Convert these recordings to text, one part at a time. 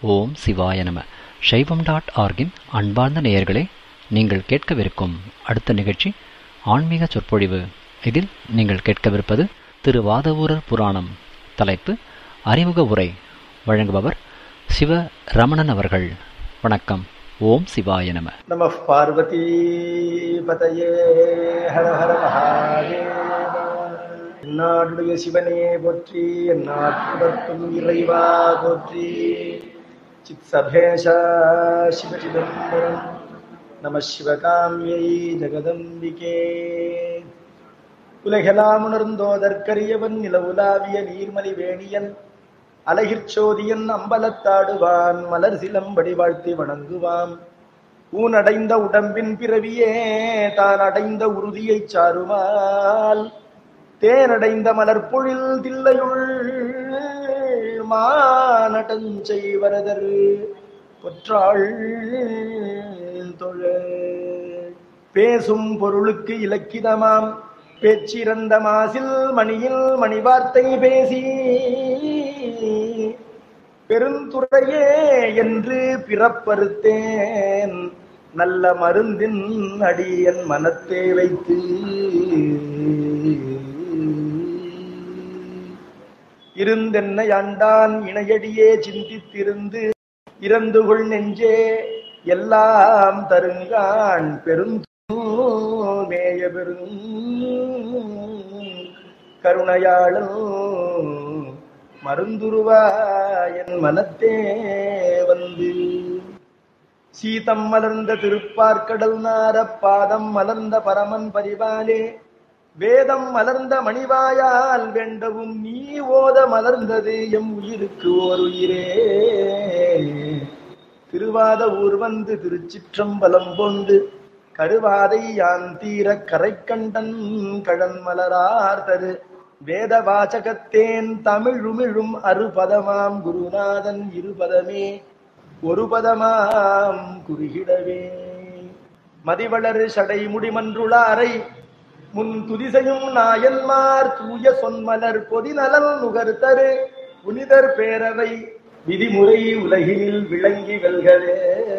ஓம் சிவாய நம சைவம் டாட் ஆர்கின் அன்பார்ந்த நேயர்களே நீங்கள் கேட்கவிருக்கும் அடுத்த நிகழ்ச்சி ஆன்மீக சொற்பொழிவு இதில் நீங்கள் கேட்கவிருப்பது திரு வாதவூரர் புராணம் தலைப்பு அறிமுக உரை வழங்குபவர் சிவ ரமணன் அவர்கள் வணக்கம் ஓம் சிவாய நம நம பார்வதி பதையே ஹர ஹர மகாதேவ என்னாடுடைய சிவனே போற்றி எந்நாட்டுடற்கும் இறைவா போற்றி சித் சபேஷா சிவசிதம்பரம் நம சிவகாமியை ஜெகதம்பிகே உலகெல்லாம் உணர்ந்தோதற்கரியவன் நிலவுலாவிய நீர்மலி வேணியன் அலகிற்சோதியன் அம்பலத்தாடுவான் மலர் சிலம்படி வாழ்த்தி வணங்குவான் ஊனடைந்த உடம்பின் பிறவியே தான் அடைந்த உறுதியைச் சாருமால் தேனடைந்த மலர்பொழில் தில்லையுள் மானடஞ்சை வரதர் பொற்றாள் தொழ பேசும் பொருளுக்கு இலக்கிதமாம் பேச்சிறந்த மாசில் மணியில் மணி வார்த்தை பேசி பெருந்துறையே என்று பிறப்பறுத்தேன் நல்ல மருந்தின் அடியன் மனத்தே வைத்து இருந்தென்னை ஆண்டான் இணையடியே சிந்தித்திருந்து இறந்து கொள் நெஞ்சே எல்லாம் தருங்கான் பெரும் மேய பெரும் கருணையாளன் மருந்துருவா என் மனத்தே வந்து சீதம் மலர்ந்த திருப்பார்க்கடல் நார பாதம் மலர்ந்த பரமன் பரிவாலே வேதம் மலர்ந்த மணிவாயால் வேண்டவும் நீ ஓத மலர்ந்தது எம் உயிருக்கு ஓர் உயிரே திருவாத ஊர் வந்து திருச்சிற்றம்பலம் போந்து கருவாதை யான் தீர கரைக்கண்டன் கழன் மலரார் தரு வேத வாசகத்தேன் தமிழுமிழும் அறுபதமாம் குருநாதன் இருபதமே ஒரு பதமாம் குறுகிடவே மதிவளர் சடை முடிமன்றுளாரை முன் துதிசையும் நாயன்மார் தூய சொன்மலர் பொதிநலன் நுகர்த்தரு புனிதர் பேரவை விதிமுறை உலகினில் விளங்கி வெல்கவே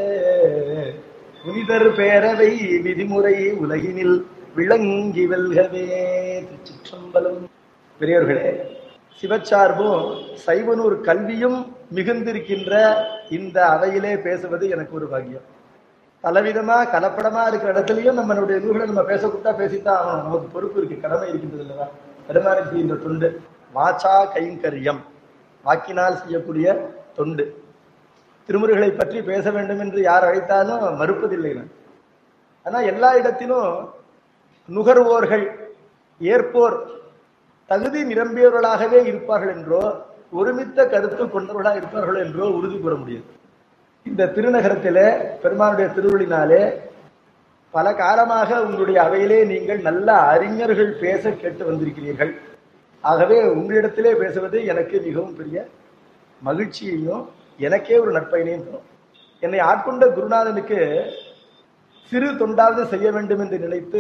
புனிதர் பேரவை விதிமுறை உலகினில் விளங்கி வெல்கவே திருச்சிற்றம்பலம் பெரியவர்களே சிவச்சார்பும் சைவனூர் கல்வியும் மிகுந்திருக்கின்ற இந்த அவையிலே பேசுவது எனக்கு ஒரு பாக்கியம் பலவிதமா கலப்படமா இருக்கிற இடத்துலயும் நம்மளுடைய நூல்களை நம்ம பேச கூட்டா பேசித்தான் ஆகணும் நமக்கு பொறுப்பு இருக்கு கடமை இருக்கின்றது இல்லவா பெருமானுக்கு செய்கின்ற தொண்டு வாச்சா கைங்கரியம் வாக்கினால் செய்யக்கூடிய தொண்டு திருமுறைகளை பற்றி பேச வேண்டும் என்று யார் அழைத்தாலும் மறுப்பதில்லை நான் ஆனா எல்லா இடத்திலும் நுகர்வோர்கள் ஏற்போர் தகுதி நிரம்பியவர்களாகவே இருப்பார்கள் என்றோ ஒருமித்த கருத்து கொண்டவர்களாக இருப்பார்கள் என்றோ உறுதி கூற முடியாது இந்த திருநகரத்தில பெருமானுடைய திருவள்ளினாலே பல காலமாக உங்களுடைய அவையிலே நீங்கள் நல்ல அறிஞர்கள் பேச கேட்டு வந்திருக்கிறீர்கள் ஆகவே உங்களிடத்திலே பேசுவது எனக்கு மிகவும் பெரிய மகிழ்ச்சியையும் எனக்கே ஒரு நற்பயனையும் தரும் என்னை ஆட்கொண்ட குருநாதனுக்கு சிறு தொண்டாவது செய்ய வேண்டும் என்று நினைத்து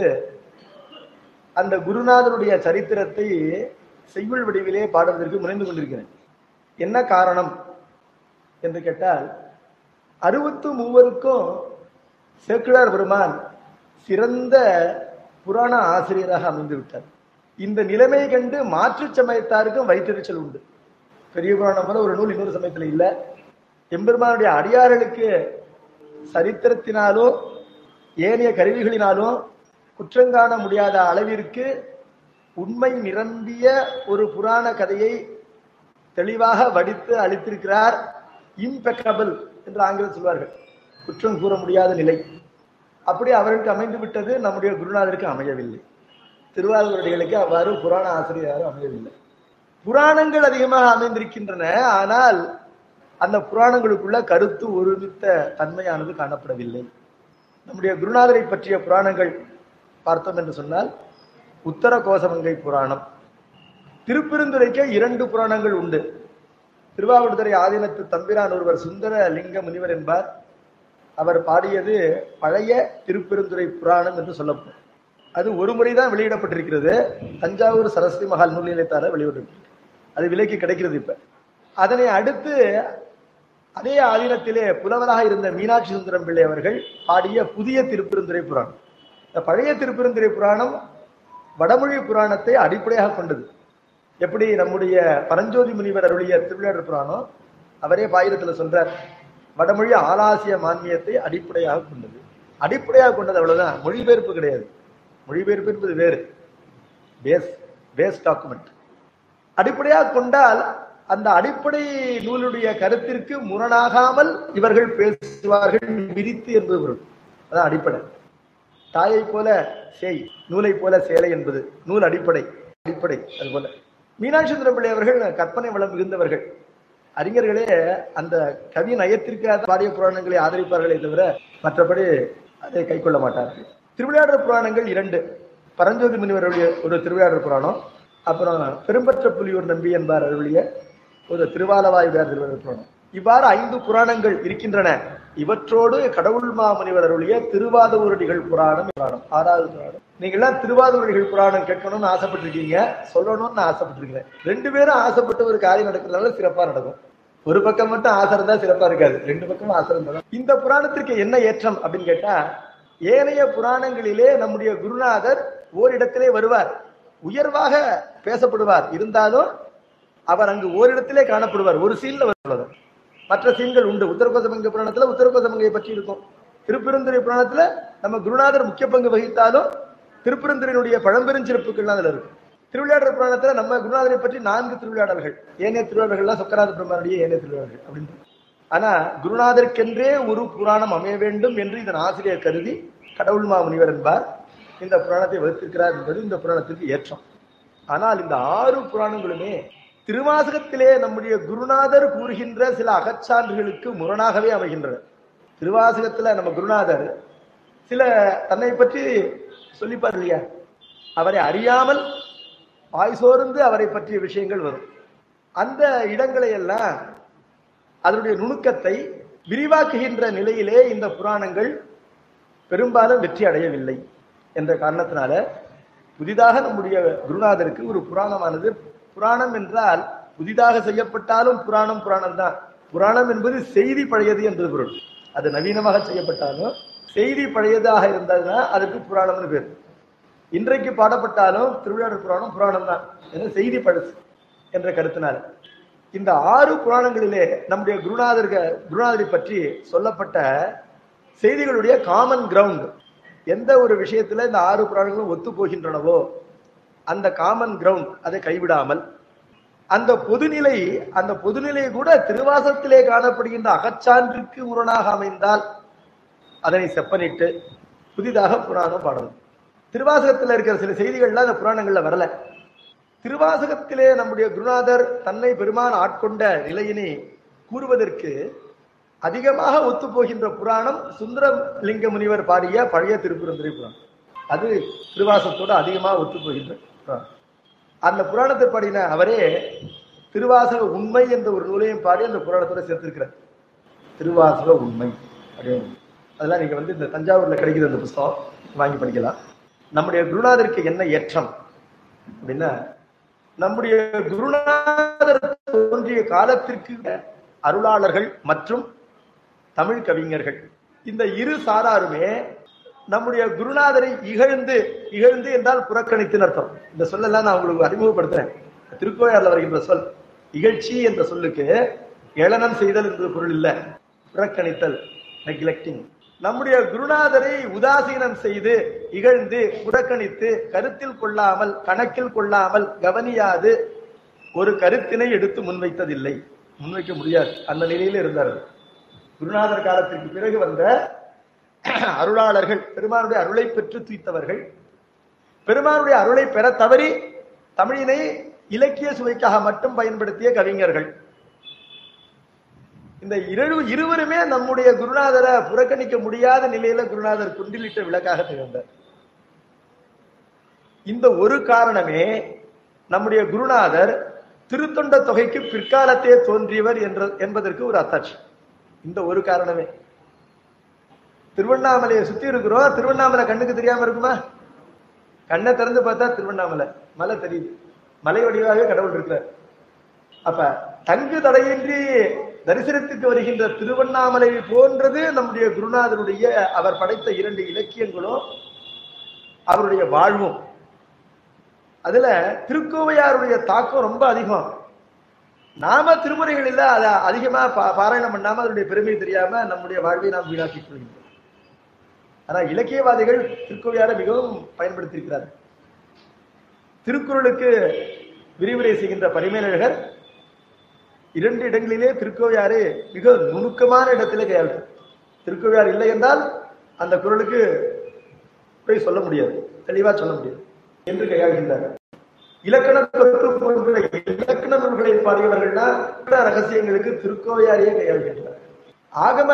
அந்த குருநாதனுடைய சரித்திரத்தை செய்யுள் வடிவிலே பாடுவதற்கு முனைந்து கொண்டிருக்கிறேன் என்ன காரணம் என்று கேட்டால் அறுபத்து மூவருக்கும் சேக்கிழார் பெருமான் சிறந்த புராண ஆசிரியராக அமைந்து விட்டார் இந்த நிலைமை கண்டு மாற்று சமயத்தாருக்கும் வயிற்றெரிச்சல் உண்டு பெரிய புராணம் போல ஒரு நூல் இன்னொரு சமயத்துல இல்ல எம்பெருமானுடைய அடியார்களுக்கு சரித்திரத்தினாலோ ஏனைய கருவிகளினாலோ குற்றங்காண முடியாத அளவிற்கு உண்மை நிரம்பிய ஒரு புராண கதையை தெளிவாக வடித்து அளித்திருக்கிறார் இம்பெக்கபிள் என்று ஆங்கிலம் சொல்வார்கள் குற்றம் கூற முடியாத நிலை அப்படி அவர்களுக்கு அமைந்து விட்டது நம்முடைய குருநாதருக்கு அமையவில்லை திருவாரூரடிகளுக்கு அவ்வாறு புராண ஆசிரியராக அமையவில்லை புராணங்கள் அதிகமாக அமைந்திருக்கின்றன ஆனால் அந்த புராணங்களுக்குள்ள கருத்து ஒருமித்த தன்மையானது காணப்படவில்லை நம்முடைய குருநாதரை பற்றிய புராணங்கள் பார்த்தோம் என்று சொன்னால் உத்தர கோசமங்கை புராணம் திருப்பெருந்துரைக்கு இரண்டு புராணங்கள் உண்டு திருவாவூர்துறை ஆதீனத்து தம்பிரான் ஒருவர் சுந்தர லிங்க முனிவர் என்பார் அவர் பாடியது பழைய திருப்பெருந்துறை புராணம் என்று சொல்லப்படும் அது ஒரு முறைதான் வெளியிடப்பட்டிருக்கிறது தஞ்சாவூர் சரஸ்வதி மகால் நூல் நிலையத்தார வெளியிட்டிருக்கு அது விலைக்கு கிடைக்கிறது இப்ப அதனை அடுத்து அதே ஆதீனத்திலே புலவராக இருந்த மீனாட்சி சுந்தரம் பிள்ளை அவர்கள் பாடிய புதிய திருப்பெருந்துறை புராணம் இந்த பழைய திருப்பெருந்துறை புராணம் வடமொழி புராணத்தை அடிப்படையாக கொண்டது எப்படி நம்முடைய பரஞ்சோதி முனிவர் அருளிய திருவிளையாடல் புராணம் அவரே பாயிரத்துல சொல்றார் வடமொழி ஆலாசிய மான்மியத்தை அடிப்படையாக கொண்டது அடிப்படையாக கொண்டது அவ்வளவுதான் மொழிபெயர்ப்பு கிடையாது மொழிபெயர்ப்பு என்பது வேறு பேஸ் பேஸ் டாக்குமெண்ட் அடிப்படையாக கொண்டால் அந்த அடிப்படை நூலுடைய கருத்திற்கு முரணாகாமல் இவர்கள் பேசுவார்கள் விரித்து என்பது பொருள் அதான் அடிப்படை தாயை போல செய் நூலை போல சேலை என்பது நூல் அடிப்படை அடிப்படை அது போல மீனாட்சி சுந்தரம் பிள்ளை அவர்கள் கற்பனை வளம் மிகுந்தவர்கள் அறிஞர்களே அந்த கவி நயத்திற்காக பாடிய புராணங்களை ஆதரிப்பார்களே தவிர மற்றபடி அதை கை கொள்ள மாட்டார்கள் திருவிளையாடல் புராணங்கள் இரண்டு பரஞ்சோதி முனிவருடைய ஒரு திருவிளையாடல் புராணம் அப்புறம் பெரும்பற்ற புலியூர் நம்பி என்பார் அருளிய ஒரு திருவாலவாயுடையார் திருவிளையாடல் புராணம் இவ்வாறு ஐந்து புராணங்கள் இருக்கின்றன இவற்றோடு கடவுள் மாமுனிவர் அருளிய திருவாதூரடிகள் புராணம் புராணம் ஆறாவது புராணம் நீங்க எல்லாம் திருவாதூரடிகள் புராணம் கேட்கணும்னு ஆசைப்பட்டிருக்கீங்க சொல்லணும்னு நான் ஆசைப்பட்டிருக்கிறேன் ரெண்டு பேரும் ஆசைப்பட்டு ஒரு காரியம் நடக்கிறதுனால சிறப்பா நடக்கும் ஒரு பக்கம் மட்டும் ஆசை இருந்தா சிறப்பா இருக்காது ரெண்டு பக்கமும் ஆசை இருந்தா இந்த புராணத்திற்கு என்ன ஏற்றம் அப்படின்னு கேட்டா ஏனைய புராணங்களிலே நம்முடைய குருநாதர் ஓரிடத்திலே வருவார் உயர்வாக பேசப்படுவார் இருந்தாலும் அவர் அங்கு ஓரிடத்திலே காணப்படுவார் ஒரு சீன்ல வருவார் மற்ற சீன்கள் உண்டு உத்தரகோசமங்க புராணத்துல உத்தரகோசமங்கையை பற்றி இருக்கும் திருப்பெருந்துறை புராணத்துல நம்ம குருநாதர் முக்கிய பங்கு வகித்தாலும் திருப்பெருந்துறையினுடைய பழம்பெருஞ்சிறப்புகள்லாம் அதுல இருக்கு திருவிளையாடல் புராணத்துல நம்ம குருநாதரை பற்றி நான்கு திருவிளையாடல்கள் ஏனைய திருவிளையாடல்கள்லாம் சொக்கநாத பிரம்மனுடைய ஏனைய திருவிளையாடல்கள் அப்படின்னு ஆனா குருநாதருக்கென்றே ஒரு புராணம் அமைய வேண்டும் என்று இதன் ஆசிரியர் கருதி கடவுள் மாமுனிவர் என்பார் இந்த புராணத்தை வகுத்திருக்கிறார் என்பது இந்த புராணத்திற்கு ஏற்றம் ஆனால் இந்த ஆறு புராணங்களுமே திருவாசகத்திலே நம்முடைய குருநாதர் கூறுகின்ற சில அகச்சான்றுகளுக்கு முரணாகவே அமைகின்றன திருவாசகத்துல நம்ம குருநாதர் சில தன்னை பற்றி சொல்லிப்பார் இல்லையா அவரை அறியாமல் வாய் சோர்ந்து அவரை பற்றிய விஷயங்கள் வரும் அந்த இடங்களை எல்லாம் அதனுடைய நுணுக்கத்தை விரிவாக்குகின்ற நிலையிலே இந்த புராணங்கள் பெரும்பாலும் வெற்றி அடையவில்லை என்ற காரணத்தினால புதிதாக நம்முடைய குருநாதருக்கு ஒரு புராணமானது புராணம் என்றால் புதிதாக செய்யப்பட்டாலும் புராணம் புராணம் தான் புராணம் என்பது செய்தி பழையது என்பது பொருள் அது நவீனமாக செய்யப்பட்டாலும் செய்தி பழையதாக இருந்ததுன்னா அதுக்கு புராணம்னு பேர் இன்றைக்கு பாடப்பட்டாலும் திருவிழாடல் புராணம் புராணம் தான் ஏன்னா செய்தி பழசு என்ற கருத்தினால இந்த ஆறு புராணங்களிலே நம்முடைய குருநாதருக்கு குருநாதரை பற்றி சொல்லப்பட்ட செய்திகளுடைய காமன் கிரவுண்ட் எந்த ஒரு விஷயத்துல இந்த ஆறு புராணங்களும் ஒத்து போகின்றனவோ அந்த காமன் கிரவுண்ட் அதை கைவிடாமல் அந்த பொதுநிலை அந்த பொதுநிலை கூட திருவாசத்திலே காணப்படுகின்ற அகச்சான்றிற்கு முரணாக அமைந்தால் அதனை செப்பனிட்டு புதிதாக புராணம் பாடணும் திருவாசகத்துல இருக்கிற சில செய்திகள்லாம் அந்த புராணங்கள்ல வரல திருவாசகத்திலே நம்முடைய குருநாதர் தன்னை பெருமான் ஆட்கொண்ட நிலையினை கூறுவதற்கு அதிகமாக ஒத்து போகின்ற புராணம் சுந்தரலிங்க முனிவர் பாடிய பழைய திருப்புரந்துரை புராணம் அது திருவாசகத்தோடு அதிகமாக ஒத்து போகின்ற புராணம் அந்த புராணத்தை பாடின அவரே திருவாசக உண்மை என்ற ஒரு நூலையும் பாடி அந்த புராணத்தோட சேர்த்திருக்கிறார் திருவாசக உண்மை அப்படின்னு அதெல்லாம் நீங்க வந்து இந்த தஞ்சாவூர்ல கிடைக்கிற அந்த புஸ்தகம் வாங்கி படிக்கலாம் நம்முடைய குருநாதருக்கு என்ன ஏற்றம் அப்படின்னா நம்முடைய குருநாதர் தோன்றிய காலத்திற்கு அருளாளர்கள் மற்றும் தமிழ் கவிஞர்கள் இந்த இரு சாராருமே நம்முடைய குருநாதரை இகழ்ந்து இகழ்ந்து என்றால் புறக்கணித்துன்னு அர்த்தம் இந்த சொல்லெல்லாம் நான் உங்களுக்கு அறிமுகப்படுத்துறேன் திருக்கோயாறுல வருகின்ற சொல் இகழ்ச்சி என்ற சொல்லுக்கு ஏளனம் செய்தல் என்பது பொருள் இல்ல புறக்கணித்தல் நெக்லெக்டிங் நம்முடைய குருநாதரை உதாசீனம் செய்து இகழ்ந்து புறக்கணித்து கருத்தில் கொள்ளாமல் கணக்கில் கொள்ளாமல் கவனியாது ஒரு கருத்தினை எடுத்து முன்வைத்ததில்லை முன்வைக்க முடியாது அந்த நிலையில இருந்தார் குருநாதர் காலத்திற்கு பிறகு வந்த அருளாளர்கள் பெருமானுடைய அருளை பெற்று தூய்த்தவர்கள் பெருமானுடைய அருளை பெற தவறி தமிழினை இலக்கிய சுவைக்காக மட்டும் பயன்படுத்திய கவிஞர்கள் இந்த இரு இருவருமே நம்முடைய குருநாதரை புறக்கணிக்க முடியாத நிலையில குருநாதர் குண்டிலிட்ட விளக்காக திகழ்ந்தார் இந்த ஒரு காரணமே நம்முடைய குருநாதர் திருத்தொண்ட தொகைக்கு பிற்காலத்தே தோன்றியவர் என்ற என்பதற்கு ஒரு அத்தாட்சி இந்த ஒரு காரணமே திருவண்ணாமலையை சுத்தி இருக்கிறோம் திருவண்ணாமலை கண்ணுக்கு தெரியாம இருக்குமா கண்ணை திறந்து பார்த்தா திருவண்ணாமலை மலை தெரியுது மலை வடிவாகவே கடவுள் இருக்கிறார் அப்ப தங்கு தடையின்றி தரிசனத்துக்கு வருகின்ற திருவண்ணாமலை போன்றது நம்முடைய குருநாதருடைய அவர் படைத்த இரண்டு இலக்கியங்களும் அவருடைய வாழ்வும் அதுல திருக்கோவையாருடைய தாக்கம் ரொம்ப அதிகம் நாம திருமுறைகளில் அதை அதிகமா பா- பாராயணம் பண்ணாம அதனுடைய பெருமை தெரியாம நம்முடைய வாழ்வை நாம் வீணாக்கிக் கொள்கின்றோம் ஆனா இலக்கியவாதிகள் திருக்கோவையாரை மிகவும் பயன்படுத்தியிருக்கிறார்கள் திருக்குறளுக்கு விரிவுரை செய்கின்ற பரிமேலழகர் இரண்டு இடங்களிலே திருக்கோவையாரை மிக நுணுக்கமான இடத்திலே கையாளுறார் திருக்கோவையார் இல்லை என்றால் அந்த குறளுக்கு போய் சொல்ல முடியாது தெளிவா சொல்ல முடியாது என்று கையாளுகின்றார் இலக்கண கருத்து போன்ற இலக்கண நூல்களை பாடியவர்கள்னா இலக்கண ரகசியங்களுக்கு திருக்கோவையாரையே கையாளுகின்றார் ஆகம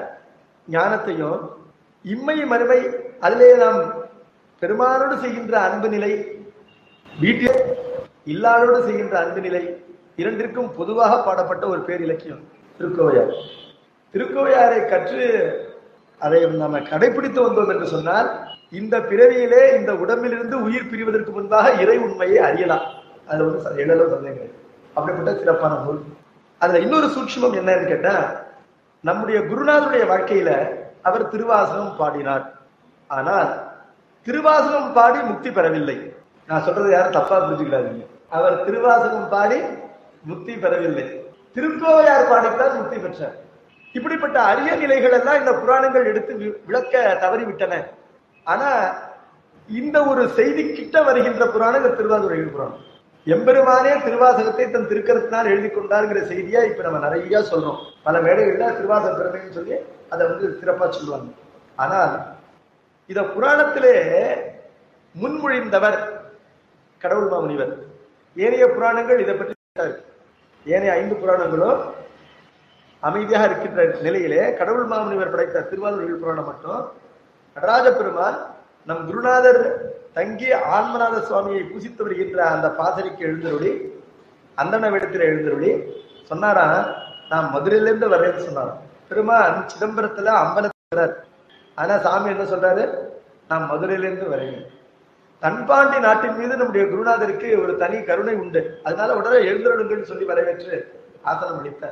ஞானத்தையும் இம்மை மறுமை அதிலே நாம் பெருமானோடு செய்கின்ற அன்பு நிலை வீட்டில் இல்லாதோடு செய்கின்ற அன்பு நிலை இரண்டிற்கும் பொதுவாக பாடப்பட்ட ஒரு பேர் இலக்கியம் திருக்கோவையார் திருக்கோவையாரை கற்று அதை நம்ம கடைபிடித்து வந்தோம் என்று சொன்னால் இந்த பிறவியிலே இந்த உடம்பிலிருந்து உயிர் பிரிவதற்கு முன்பாக இறை உண்மையை அறியலாம் அது வந்து எழலும் சந்தேகம் கிடையாது. அப்படிப்பட்ட சிறப்பான நூல் அதுல இன்னொரு சூட்சுமம் என்னன்னு கேட்டா நம்முடைய குருநாதருடைய வாழ்க்கையில அவர் திருவாசகம் பாடினார் ஆனால் திருவாசகம் பாடி முக்தி பெறவில்லை நான் சொல்றது யாரும் தப்பா புரிஞ்சுக்கிறாதீங்க அவர் திருவாசகம் பாடி முக்தி பெறவில்லை திருக்கோவையார் பாடித்தான் முக்தி பெற்றார் இப்படிப்பட்ட அரிய நிலைகள் எல்லாம் இந்த புராணங்கள் எடுத்து வி- விளக்க தவறிவிட்டன ஆனா இந்த ஒரு செய்தி கிட்ட வருகின்ற புராணம் இந்த திருவாதுரை புராணம் எம்பெருமானே திருவாசகத்தை தன் திருக்கரத்தினால் எழுதி கொண்டாருங்கிற செய்தியா இப்ப நம்ம நிறைய சொல்றோம் பல மேடைகள்ல திருவாசக பெருமைன்னு சொல்லி அதை வந்து சிறப்பா சொல்லுவாங்க ஆனால் இத புராணத்திலே முன்மொழிந்தவர் கடவுள் மாமுனிவர் ஏனைய புராணங்கள் இதை பற்றி பேசாது. ஏனைய ஐந்து புராணங்களும் அமைதியாக இருக்கின்ற நிலையிலே கடவுள் மாமுனிவர் படைத்த திருவாரூர் புராணம் மட்டும் நடராஜ பெருமான் நம் குருநாதர் தங்கி ஆன்மநாத சுவாமியை பூசித்து வருகின்ற அந்த பாசறைக்கு எழுந்தருளி அந்தன வேடத்தில் எழுந்தருளி சொன்னாரா நான் மதுரையிலிருந்து வரேன்னு சொன்னாராம் பெருமான் சிதம்பரத்துல அம்பலத்துல ஆனா சாமி என்ன சொல்றாரு நான் மதுரையிலிருந்து வரேன் தன்பாண்டி நாட்டின் மீது நம்முடைய குருநாதருக்கு ஒரு தனி கருணை உண்டு அதனால உடனே எழுந்தருளுங்கன்னு சொல்லி வரவேற்று ஆசனம் அளித்தார்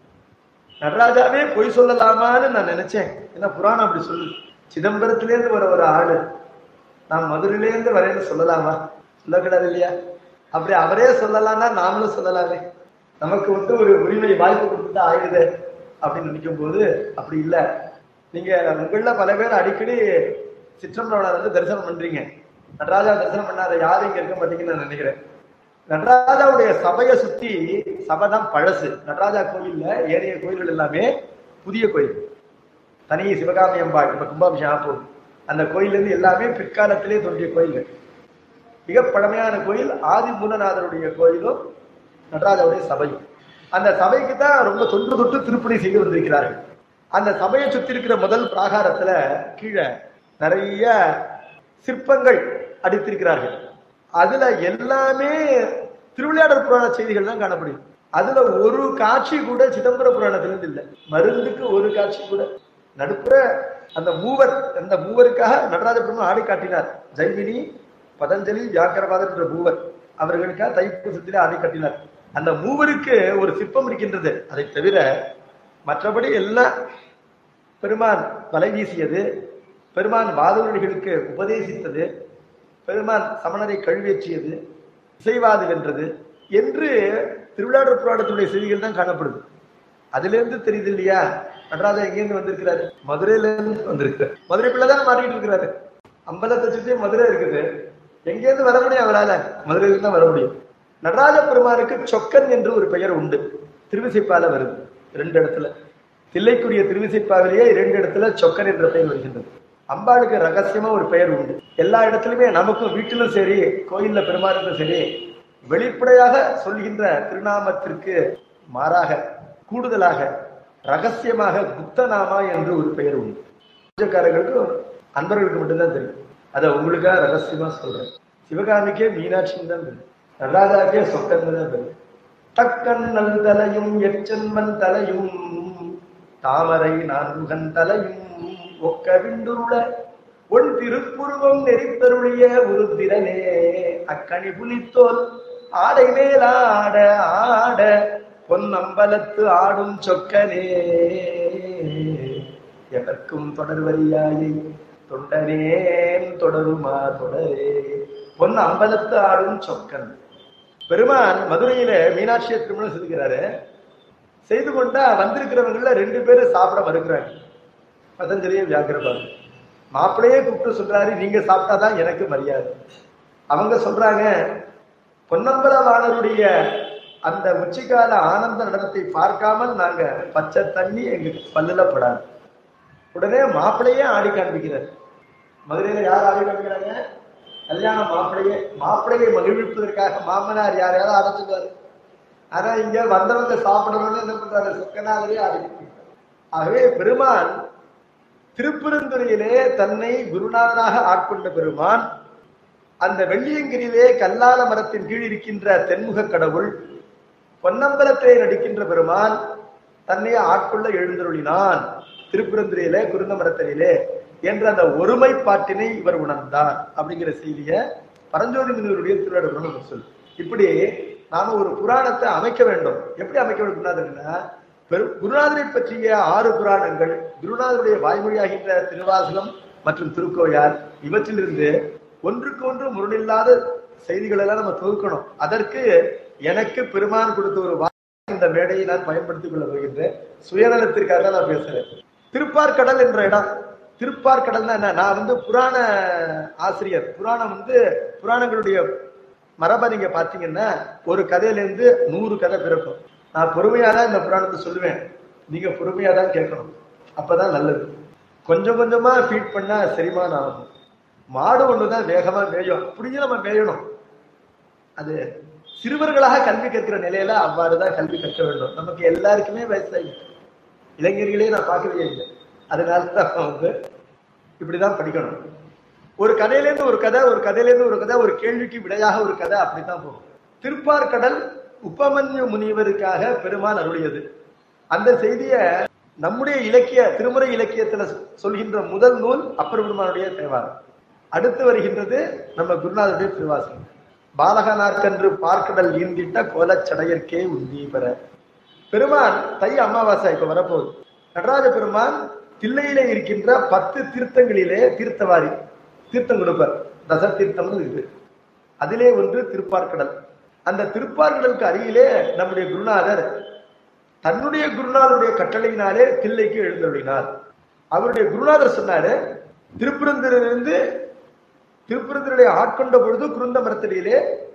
நடராஜாவே பொய் சொல்லலாமான்னு நான் நினைச்சேன் ஏன்னா புராணம் அப்படி சொல்லுது சிதம்பரத்திலேருந்து வர ஒரு ஆளு நான் மதுரையிலேருந்து வரேன்னு சொல்லலாமா சொல்லக்கூடாது இல்லையா அப்படி அவரே சொல்லலாம்னா நாமளும் சொல்லலாமே நமக்கு வந்து ஒரு உரிமை வாய்ப்பு கொடுத்துட்டு ஆயிடுது அப்படின்னு நினைக்கும் போது அப்படி இல்ல நீங்க உங்கள பல பேர் அடிக்கடி சிற்றம்பலவனார் வந்து தரிசனம் பண்றீங்க நடராஜா தரிசனம் பண்ணாத யாரும் இங்க இருக்க மாட்டீங்கன்னு நான் நினைக்கிறேன் நடராஜாவுடைய சபையை சுத்தி சபை தான் பழசு நடராஜா கோயில்ல ஏனைய கோயில்கள் எல்லாமே புதிய கோயில் தனி சிவகாமி அம்பாள் இப்ப கும்பாபிஷேகம் ஆக போகுது அந்த கோயில்ல இருந்து எல்லாமே பிற்காலத்திலே தோன்றிய கோயில்கள் மிக பழமையான கோயில் ஆதி மூலநாதருடைய கோயிலும் நடராஜாவுடைய சபையும் அந்த சபைக்கு தான் ரொம்ப தொன்று தொட்டு திருப்பணி செய்து வந்திருக்கிறார்கள் அந்த சபையை சுத்தி இருக்கிற முதல் பிராகாரத்துல கீழே நிறைய சிற்பங்கள் அடித்திருக்கிறார்கள் அதுல எல்லாமே திருவிளையாடல் புராண செய்திகள் தான் காணப்படுது அதுல ஒரு காட்சி கூட சிதம்பர புராணத்திலிருந்து இல்ல மருந்துக்கு ஒரு காட்சி கூட நடுப்புற அந்த மூவர் அந்த மூவருக்காக நடராஜ பெருமாள் ஆடி காட்டினார் ஜைமினி பதஞ்சலி வியாக்கரவாதர் என்ற மூவர் அவர்களுக்காக தைப்பூசத்திலே ஆடி காட்டினார் அந்த மூவருக்கு ஒரு சிற்பம் இருக்கின்றது அதை தவிர மற்றபடி எல்லாம் பெருமான் வலை வீசியது பெருமான் வாதவர்களுக்கு உபதேசித்தது பெருமான் சமணரை கழுவேற்றியது இசைவாது வென்றது என்று திருவிழாடர் புராணத்துடைய செய்திகள் தான் காணப்படுது அதுல இருந்து தெரியுது இல்லையா நடராஜா எங்கேருந்து வந்திருக்கிறாரு மதுரையில இருந்து வந்திருக்கிறார் மதுரை பிள்ளை தான் மாறிட்டு இருக்கிறாரு அம்பலத்தை சுற்றி மதுரை இருக்குது எங்கேருந்து வர முடியும் அவரால மதுரையில இருந்து தான் வர முடியும் நடராஜ பெருமானுக்கு சொக்கன் என்று ஒரு பெயர் உண்டு திருவிசைப்பால வருது ரெண்டு இடத்துல தில்லைக்குரிய திருவிசைப்பாவிலேயே இரண்டு இடத்துல சொக்கன் என்ற பெயர் வருகின்றது அம்பாளுக்கு ரகசியமா ஒரு பெயர் உண்டு எல்லா இடத்துலயுமே நமக்கும் வீட்டிலும் சரி கோயில்ல பெருமாளுக்கும் சரி வெளிப்படையாக சொல்கின்ற திருநாமத்திற்கு மாறாக கூடுதலாக ரகசியமாக குப்தநாமா என்று ஒரு பெயர் உண்டு பூஜைக்காரர்களுக்கு அன்பர்களுக்கு மட்டும்தான் தெரியும் அதை உங்களுக்காக ரகசியமா சொல்றேன் சிவகாமிக்கே மீனாட்சின்னு தான் தெரியும் நடராஜாக்கே சொக்கன் தான் தெரியும் தக்கன் நல் தலையும் எச்சன்மன் தலையும் தாமரை நான்முகன் தலையும் ஒக்க விண்டுருள ஒன் திருப்புருவம் நெறித்தருளிய உருத்திரனே அக்கணி புலித்தோல் ஆடை மேலாட ஆட பொன் அம்பலத்து ஆடும் சொக்கனே எதற்கும் தொடர்வரியாயை தொண்டனேன் தொடருமா தொடரே பொன் அம்பலத்து ஆடும் சொக்கன் பெருமான் மதுரையில மீனாட்சியை திருமணம் செஞ்சுக்கிறாரு செய்து கொண்டா வந்திருக்கிறவங்கள ரெண்டு பேரும் சாப்பிட மறுக்கிறாங்க பதஞ்சலியை வியாக்கிரபாரு மாப்பிள்ளையே கூப்பிட்டு சொல்றாரு நீங்க சாப்பிட்டாதான் எனக்கு மரியாதை அவங்க சொல்றாங்க பொன்னம்பலவாணருடைய அந்த உச்சிக்கால ஆனந்த நடனத்தை பார்க்காமல் நாங்க பச்சை தண்ணி எங்க பல்லுல படாது உடனே மாப்பிள்ளையே ஆடி காண்பிக்கிறார் மதுரையில யார் ஆடி காண்பிக்கிறாங்க கல்யாணம் மாப்பிள்ளையே மாப்பிள்ளையை மகிழ்விப்பதற்காக மாமனார் யாரையாவது அடைச்சிடுவாரு ஆனா இங்க வந்தவங்க சாப்பிடணும்னு என்ன பண்றாரு சொக்கநாதரே ஆடி காண்பிக்கிறார். ஆகவே பெருமான் திருப்பெருந்துறையிலே தன்னை குருநாதனாக ஆட்கொண்ட பெருமான் அந்த வெள்ளியங்கிரியிலே கல்லால மரத்தின் கீழ் இருக்கின்ற தென்முக கடவுள் பொன்னம்பலத்திலே நடிக்கின்ற பெருமான் தன்னை ஆட்கொள்ள எழுந்தருளினான் திருப்பெருந்துறையிலே குருந்த மரத்திலே என்ற அந்த ஒருமைப்பாட்டினை இவர் உணர்ந்தார் அப்படிங்கிற செய்திய பரஞ்சோதி முனிவருடைய திருவிழா நம்ம சொல் இப்படி நாம ஒரு புராணத்தை அமைக்க வேண்டும் எப்படி அமைக்க வேண்டும்னா பெரு- குருநாதரை பற்றிய ஆறு புராணங்கள் குருநாதருடைய வாய்மொழியாகின்ற திருவாசகம் மற்றும் திருக்கோயார் இவற்றிலிருந்து ஒன்றுக்கு ஒன்று முரணில்லாத செய்திகள் எல்லாம் நம்ம தொகுக்கணும் அதற்கு எனக்கு பெருமான் கொடுத்த ஒரு வாய்ப்பு இந்த மேடையை நான் பயன்படுத்திக் கொள்ள போகின்றேன் சுயநலத்திற்காக தான் நான் பேசுறேன் திருப்பார்கடல் என்ற இடம் திருப்பார்கடல்னா என்ன நான் வந்து புராண ஆசிரியர் புராணம் வந்து புராணங்களுடைய மரபை நீங்க பாத்தீங்கன்னா ஒரு கதையில இருந்து நூறு கதை பிறக்கும் நான் பொறுமையா தான் இந்த புராணத்தை சொல்லுவேன் நீங்க பொறுமையா தான் கேட்கணும் அப்பதான் நல்லது கொஞ்சம் கொஞ்சமா ஃபீட் பண்ணா செரிமானம் ஆகும் மாடு ஒண்ணுதான் வேகமா மேயும் அப்படியே நம்ம மேயணும் அது சிறுவர்களாக கல்வி கற்கிற நிலையில அவ்வாறுதான் கல்வி கற்க வேண்டும் நமக்கு எல்லாருக்குமே வயசாயிடுச்சு இளைஞர்களே நான் பார்க்கவே இல்லை அதனால தான் வந்து இப்படிதான் படிக்கணும் ஒரு கதையிலேருந்து ஒரு கதை ஒரு கதையிலேருந்து ஒரு கதை ஒரு கேள்விக்கு விடையாக ஒரு கதை அப்படித்தான் போகும் திருப்பார்கடல் உபமன்யு முனிவருக்காக பெருமான் அருளியது அந்த செய்திய நம்முடைய இலக்கிய திருமுறை இலக்கியத்துல சொல்கின்ற முதல் நூல் அப்பர் பெருமானுடைய தேவாரம் அடுத்து வருகின்றது நம்ம குருநாதருடைய திருவாசகம் பாலகனார்க்கன்று பார்க்கடல் ஈந்திட்ட கோலச்சடையற்கே உந்தி பெற பெருமான் தை அமாவாசை இப்ப வரப்போகுது நடராஜ பெருமான் தில்லையிலே இருக்கின்ற பத்து தீர்த்தங்களிலே தீர்த்தவாரி தீர்த்தம் கொடுப்பார் தச தீர்த்தம்னு இருக்கு அதிலே ஒன்று திருப்பார்கடல் அந்த திருப்பார்கடலுக்கு அருகிலே நம்முடைய குருநாதர் தன்னுடைய குருநாதருடைய கட்டளையினாலே தில்லைக்கு எழுந்தருளினார் அவருடைய குருநாதர் சொன்னாரு திருப்பரந்திலிருந்து திருப்பரந்தருடைய ஆட்கொண்ட பொழுது குருந்த மரத்தடியிலே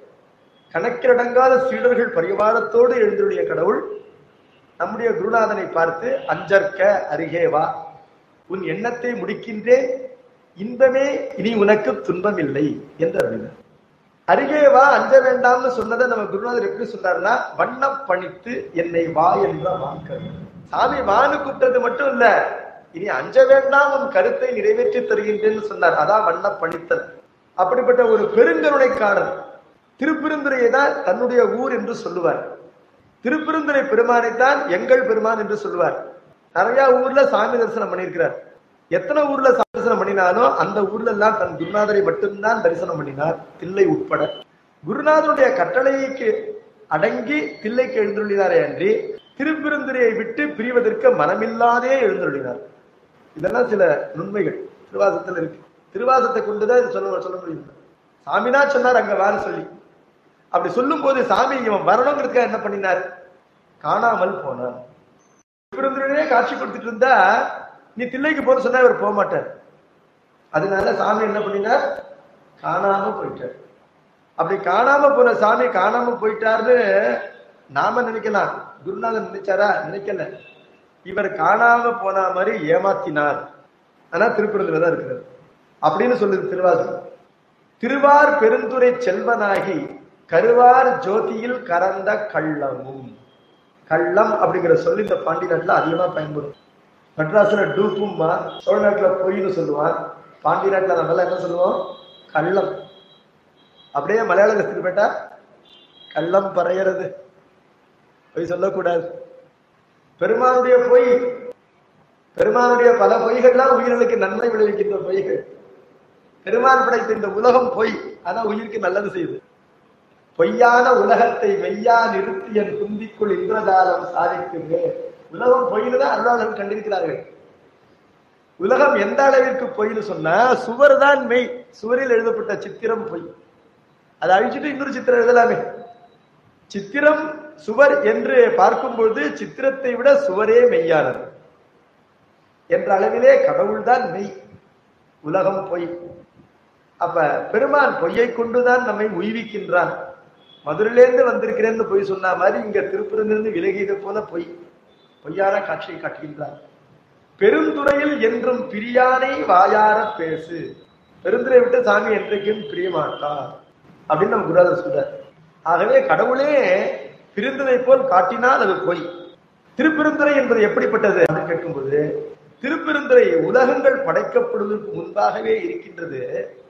கணக்கிலடங்காத சீடர்கள் பரிவாரத்தோடு எழுந்தருளிய கடவுள் நம்முடைய குருநாதனை பார்த்து அஞ்சற்க அருகே வா உன் எண்ணத்தை முடிக்கின்றேன் இன்பமே இனி உனக்கு துன்பம் இல்லை என்று அருளினார் அருகே வா அஞ்ச வேண்டாம்னு சொன்னதை நம்ம குருநாதர் எப்படி சொன்னார்னா வண்ணம் பணித்து என்னை வா என்ற வாக்கள் சாமி வான்னு கூப்பிட்டது மட்டும் இல்ல இனி அஞ்ச வேண்டாம் உன் கருத்தை நிறைவேற்றி தருகின்றேன்னு சொன்னார் அதான் வண்ண பணித்தல் அப்படிப்பட்ட ஒரு பெருங்கருணைக்காரர் திருப்பெருந்துறையை தான் தன்னுடைய ஊர் என்று சொல்லுவார் திருப்பெருந்துறை பெருமானைத்தான் எங்கள் பெருமான் என்று சொல்லுவார் நிறைய ஊர்ல சாமி தரிசனம் பண்ணியிருக்கிறார் எத்தனை ஊர்ல சாமி தரிசனம் பண்ணினாலும் அந்த ஊர்ல எல்லாம் தன் குருநாதரை மட்டும்தான் தரிசனம் பண்ணினார் தில்லை உட்பட குருநாதருடைய கட்டளைக்கு அடங்கி தில்லைக்கு எழுந்துள்ளினாரே அன்றி திருப்பெருந்துறையை விட்டு பிரிவதற்கு மனமில்லாதே எழுந்துள்ளினார் இதெல்லாம் சில நுண்மைகள் திருவாசத்தில் இருக்கு திருவாசத்தை கொண்டுதான் இது சொல்ல சொல்ல முடியும் சாமினா சொன்னார் அங்க வார சொல்லி அப்படி சொல்லும் போது சாமி இவன் வரணுங்கிறதுக்காக என்ன பண்ணினார் காணாமல் போனார் திருப்பெருந்துறையே காட்சி கொடுத்துட்டு இருந்தா நீ தில்லைக்கு போற சொன்னா இவர் போக மாட்டார் அதனால சாமி என்ன பண்ணினார் காணாம போயிட்டார் அப்படி காணாம போன சாமி காணாம போயிட்டாருன்னு நாம நினைக்கலாம் குருநாதன் நினைச்சாரா நினைக்கல இவர் காணாம போன மாதிரி ஏமாத்தினார் ஆனா திருப்பரத்துல தான் இருக்கிறார் அப்படின்னு சொல்லுது திருவாசகம் திருவார் பெருந்துரை செல்வனாகி கருவார் ஜோதியில் கறந்த கள்ளமும் கள்ளம் அப்படிங்கிற சொல்லி இந்த பாண்டி நாட்டுல அதிகமா பயன்படும் மெட்ராஸ்ல டூப்பும்மா சோழ நாட்டுல பொய்ன்னு சொல்லுவான் பாண்டி நாட்டுல நம்ம எல்லாம் என்ன சொல்லுவோம் கள்ளம் அப்படியே மலையாளத்துக்கு போயிட்டா கள்ளம் பறையறது பொய் சொல்லக்கூடாது பெருமானுடைய பொய் பெருமானுடைய பல பொய்கள்லாம் உயிர்களுக்கு நன்மை விளைவிக்கின்ற பொய்கள் பெருமான் படைத்த இந்த உலகம் பொய் ஆனா உயிருக்கு நல்லது செய்யுது பொய்யான உலகத்தை மெய்யா நிறுத்தி என் குந்திக்குள் இந்திரஜாலம் சாதிக்குமே உலகம் பொய்னு தான் அருளாளர்கள் கண்டிருக்கிறார்கள் உலகம் எந்த அளவிற்கு பொய்னு சொன்னா சுவர் தான் மெய் சுவரில் எழுதப்பட்ட சித்திரம் பொய் அதை அழிச்சிட்டு இன்னொரு சித்திரம் எழுதலாமே சித்திரம் சுவர் என்று பார்க்கும்பொழுது சித்திரத்தை விட சுவரே மெய்யானது என்ற அளவிலே கடவுள்தான் மெய் உலகம் பொய் அப்ப பெருமான் பொய்யை கொண்டுதான் நம்மை உய்விக்கின்றான் மதுரையிலேருந்து வந்திருக்கிறேன்னு பொய் சொன்ன மாதிரி இங்க திருப்பூரிலிருந்து விலகியது போல பொய் பொய்யான காட்சியை காட்டுகின்றான் பெருந்துறையில் என்றும் பிரியானை வாயார பேசு பெருந்துரை விட்டு சாமி என்றைக்கும் பிரிய மாட்டார் அப்படின்னு நம்ம குருநாதர் சொல்றார் ஆகவே கடவுளே பிரிந்ததை போல் காட்டினால் அது பொய் திருப்பெருந்துறை என்பது எப்படிப்பட்டது அப்படின்னு கேட்கும்போது திருப்பெருந்துறை உலகங்கள் படைக்கப்படுவதற்கு முன்பாகவே இருக்கின்றது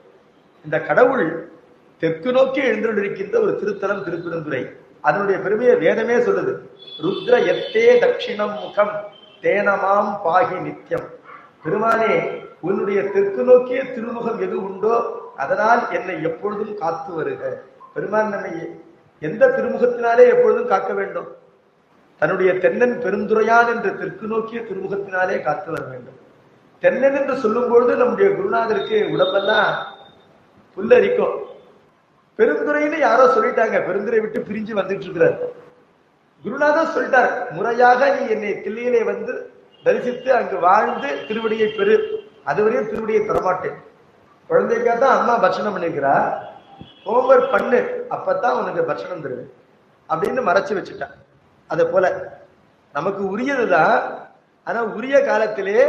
இந்த கடவுள் தெற்கு நோக்கி எழுந்திருக்கின்ற ஒரு திருத்தலம் திருப்பெருந்துறை அதனுடைய பெருமையை வேதமே சொல்லுது ருத்ர எத்தே தட்சிணம் முகம் தேனமாம் பாகி நித்தியம் பெருமானே உன்னுடைய தெற்கு நோக்கிய திருமுகம் எது உண்டோ அதனால் என்னை எப்பொழுதும் காத்து வருக பெருமான் நம்மை எந்த திருமுகத்தினாலே எப்பொழுதும் காக்க வேண்டும் தன்னுடைய தென்னன் பெருந்துரையான் என்ற தெற்கு நோக்கிய திருமுகத்தினாலே காத்து வர வேண்டும் தென்னன் என்று சொல்லும் பொழுது நம்முடைய குருநாதருக்கு உடம்பெல்லாம் புல்லரிக்கும் பெருந்துரைன்னு யாரோ சொல்லிட்டாங்க பெருந்துரை விட்டு பிரிஞ்சு வந்துட்டு இருக்கிறார் குருநாதர் சொல்லிட்டார் முறையாக நீ என்னை தில்லையிலே வந்து தரிசித்து அங்கு வாழ்ந்து திருவடியை பெறு அதுவரையும் திருவடியை தரமாட்டேன் குழந்தைக்கா தான் அம்மா பட்சணம் பண்ணிருக்கிறா ஹோம்ஒர்க் பண்ணு அப்பதான் உனக்கு பட்சணம் தருவேன் அப்படின்னு மறைச்சு வச்சுட்டான் அதை போல நமக்கு உரியதுதான் ஆனா உரிய காலத்திலே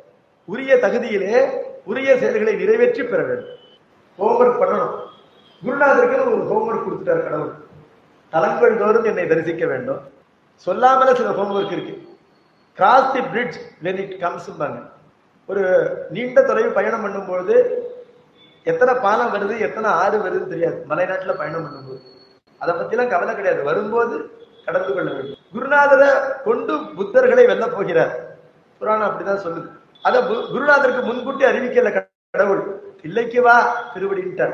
உரிய தகுதியிலே உரிய செயல்களை நிறைவேற்றி பெற வேண்டும் ஹோம்ஒர்க் பண்ணணும் குருநாதருக்கு ஒரு ஹோம்ஒர்க் கொடுத்துட்டார் கடவுள் தலங்கள் தோறும் என்னை தரிசிக்க வேண்டும் சொல்லாமல சில ஹோம்ஒர்க் இருக்கு cross the bridge when it comes ஒரு நீண்ட தொலைவு பயணம் பண்ணும்போது எத்தனை பாலம் வருது எத்தனை ஆறு வருதுன்னு தெரியாது மலைநாட்டுல பயணம் பண்ணும்போது அதை பத்திலாம் கவலை கிடையாது வரும்போது கடந்து கொள்ள வேண்டும் குருநாதரை கொண்டு புத்தர்களை வெல்ல போகிறார் புராணம் அப்படிதான் சொல்லுது அத பு- குருநாதருக்கு முன்கூட்டி அறிவிக்கல கடவுள் இல்லைக்கு வா திருவடின்ட்டார்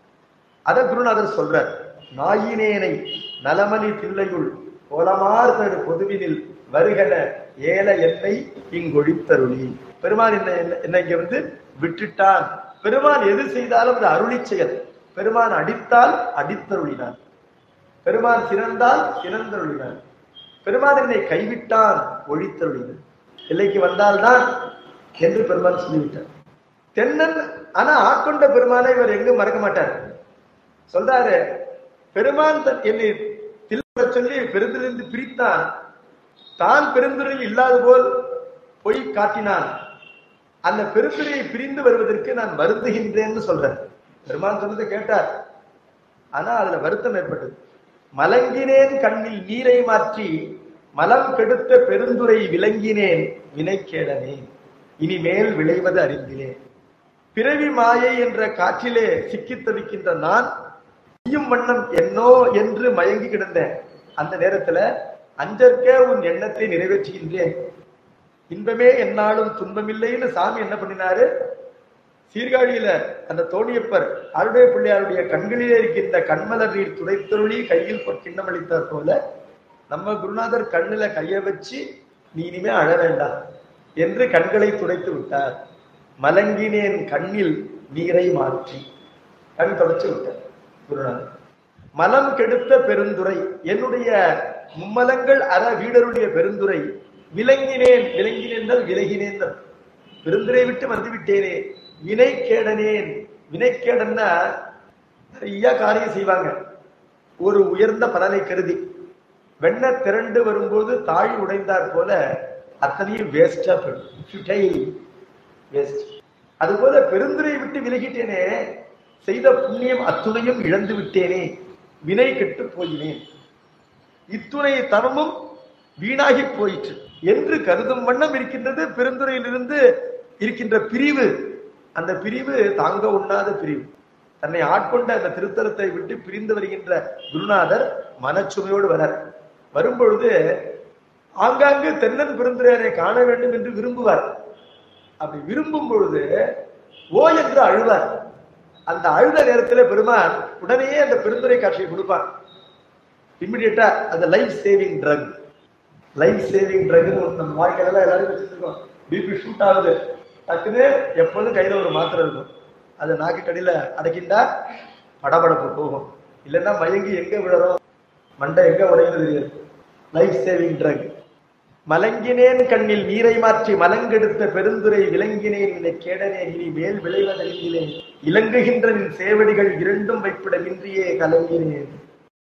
அத குருநாதர் சொல்றார் நாயினேனை நலமணி தில்லையுள் கோலமார்தடு பொதுவினில் வருகன ஏல என்னை இங்கொழித்தருளி பெருமான் என்ன என்ன- என்ன இங்க வந்து விட்டுட்டான் பெருமான் எது செய்தாலும் அது அருளி செயல் பெருமான் அடித்தால் அடித்தருளினான் பெருமான் சிறந்தால் சிறந்தருளினான் பெருமான் என்னை கைவிட்டான் ஒழித்தருளினான் எல்லைக்கு வந்தால்தான் என்று பெருமான் சொல்லிவிட்டார் தென்னன் ஆனா ஆட்கொண்ட பெருமானை இவர் எங்கும் மறக்க மாட்டார் சொல்றாரு பெருமான் தன் என்னை தில்ல சொல்லி பெருந்திலிருந்து பிரித்தான் தான் பெருந்துறையில் இல்லாத போல் பொய் காட்டினான் அந்த பெருந்துறையை பிரிந்து வருவதற்கு நான் வருந்துகின்றேன்னு சொல்றேன் பெருமான் சொன்னதை கேட்டார் ஆனா அதுல வருத்தம் ஏற்பட்டது மலங்கினேன் கண்ணில் நீரை மாற்றி மலம் கெடுத்த பெருந்துரை விளங்கினேன் வினைக்கேடனே இனிமேல் விளைவது அறிந்தினேன் பிறவி மாயை என்ற காற்றிலே சிக்கித் தவிக்கின்ற நான் செய்யும் வண்ணம் என்னோ என்று மயங்கி கிடந்தேன் அந்த நேரத்துல அஞ்சற்க உன் எண்ணத்தை நிறைவேற்றுகின்றேன் இன்பமே என்னாலும் துன்பமில்லைன்னு சாமி என்ன பண்ணினாரு சீர்காழியில அந்த தோணியப்பர் அருடைய பிள்ளையாருடைய கண்களிலே இருக்கின்ற கண்மலர் நீர் துடைத்தருளி கையில் ஒரு கிண்ணம் அளித்தார் போல நம்ம குருநாதர் கண்ணுல கைய வச்சு நீ இனிமே அழ வேண்டாம் என்று கண்களை துடைத்து விட்டார் மலங்கினேன் கண்ணில் நீரை மாற்றி கண் தொடச்சு விட்டார் குருநாதர் மலம் கெடுத்த பெருந்துரை என்னுடைய மும்மலங்கள் அற வீடருடைய பெருந்துரை விலங்கினேன் விலங்கினேன் விலகினேன் பெருந்துரை விட்டு வந்து விட்டேனே வினைக்கேடனேன் வினைக்கேடன்னா நிறைய காரியம் செய்வாங்க ஒரு உயர்ந்த பலனை கருதி வெண்ண திரண்டு வரும்போது தாழ் உடைந்தார் போல அத்தனையும் வேஸ்டா போயிடும் வேஸ்ட் அதுபோல பெருந்துரை விட்டு விலகிட்டேனே செய்த புண்ணியம் அத்துணையும் இழந்து விட்டேனே வினை கெட்டு போயினேன் இத்துணை தவமும் வீணாகி போயிற்று என்று கருதும் வண்ணம் இருக்கின்றது பெருந்துறையிலிருந்து இருக்கின்ற பிரிவு அந்த பிரிவு தாங்க உண்ணாத பிரிவு தன்னை ஆட்கொண்ட அந்த திருத்தலத்தை விட்டு பிரிந்து வருகின்ற குருநாதர் மனச்சுமையோடு வரார் வரும்பொழுது ஆங்காங்கு தென்னன் பெருந்துரையரை காண வேண்டும் என்று விரும்புவார் அப்படி விரும்பும் பொழுது ஓ என்று அழுவார் அந்த அழுத நேரத்துல பெருமான் உடனே அந்த பெருந்துரை காட்சியை கொடுப்பான் இம்மிடியட்டா அந்த life saving drug life saving drug நம்ம வாழ்க்கையில எல்லாரும் வச்சிருக்கோம் பிபி ஷூட் ஆகுது டக்குன்னு எப்போதும் கையில ஒரு மாத்திரை இருக்கும் அதை நாக்கு கடியில அடக்கிண்டா படபடப்பு போகும் இல்லைன்னா மயங்கி எங்க விழறோம் மண்டை எங்க உடையுது தெரியாது லைஃப் சேவிங் ட்ரக் மலங்கினேன் கண்ணில் நீரை மாற்றி மலங்கெடுத்த பெருந்துரை விளங்கினேன் இந்த கேடனே இனி மேல் விளைவதறிகிறேன் இலங்குகின்ற நின் சேவடிகள் இரண்டும் வைப்பிடமின்றியே கலங்கினேன்